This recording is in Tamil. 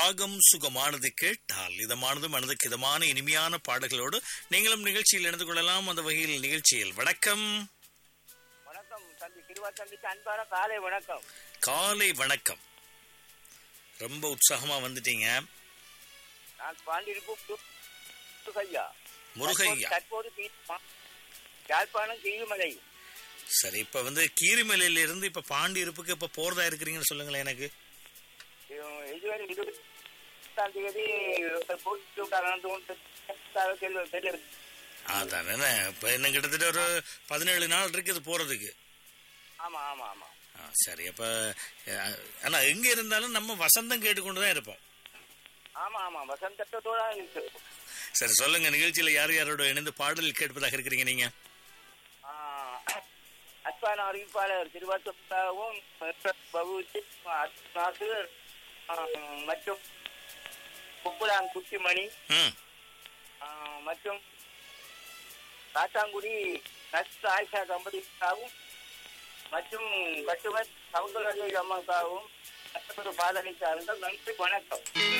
ராகம் சுகமானது கேட்டால் இதமானது மனதுக்கு இதமான இனிமையான பாடல்களோடு நீங்களும் நிகழ்ச்சியில் இணைந்து கொள்ளலாம் அந்த வகையில் நிகழ்ச்சியில் வணக்கம் வணக்கம் தம்பி திருவா தம்பிக்கு அன்பான காலை வணக்கம் காலை வணக்கம் ரொம்ப உற்சாகமா வந்துட்டீங்க நான் பாண்டிருப்பு முருகையா முருகையா தற்போது தீ- யாழ்ப்பாணம் கீழ்மலை சரி இப்ப வந்து கீரிமலையில இருந்து இப்ப பாண்டி இருப்புக்கு இப்ப போறதா இருக்கிறீங்கன்னு சொல்லுங்களேன் எனக்கு இது- இதுவரை இருபத்தாம் தேதி போட்டு விட்டாங்க தெரியல அதான் என்ன இப்ப இன்னும் கிட்டத்தட்ட ஒரு பதினேழு நாள் இருக்குது போறதுக்கு ஆமா ஆமா ஆமா ஆ, சரி அப்ப அஹ், ஆனா எங்க இருந்தாலும் நம்ம வசந்தம் கேட்டுக்கொண்டு தான் இருப்போம் ஆமா ஆமா வசந்தத்தோட இருக்கு சரி சொல்லுங்க நிகழ்ச்சியில யார் யாரோட இணைந்து பாடல் கேட்பதாக இருக்கிறீங்க நீங்க ஆ, அன்பான அறிவிப்பாளர் திருவாத்தூராகவும் பகுதி நாசர் மற்றும் குப்புலான் குட்டிமணி ம் ஆ, மற்றும் காத்தாங்குடி நஸ்ட் ஆயிஷா தம்பதிக்காகவும் மற்றும் கட்டுமத் சவுந்தரராஜ அம்மாவுக்காகவும் மற்றொரு பாடலை சார்ந்த நன்றி வணக்கம்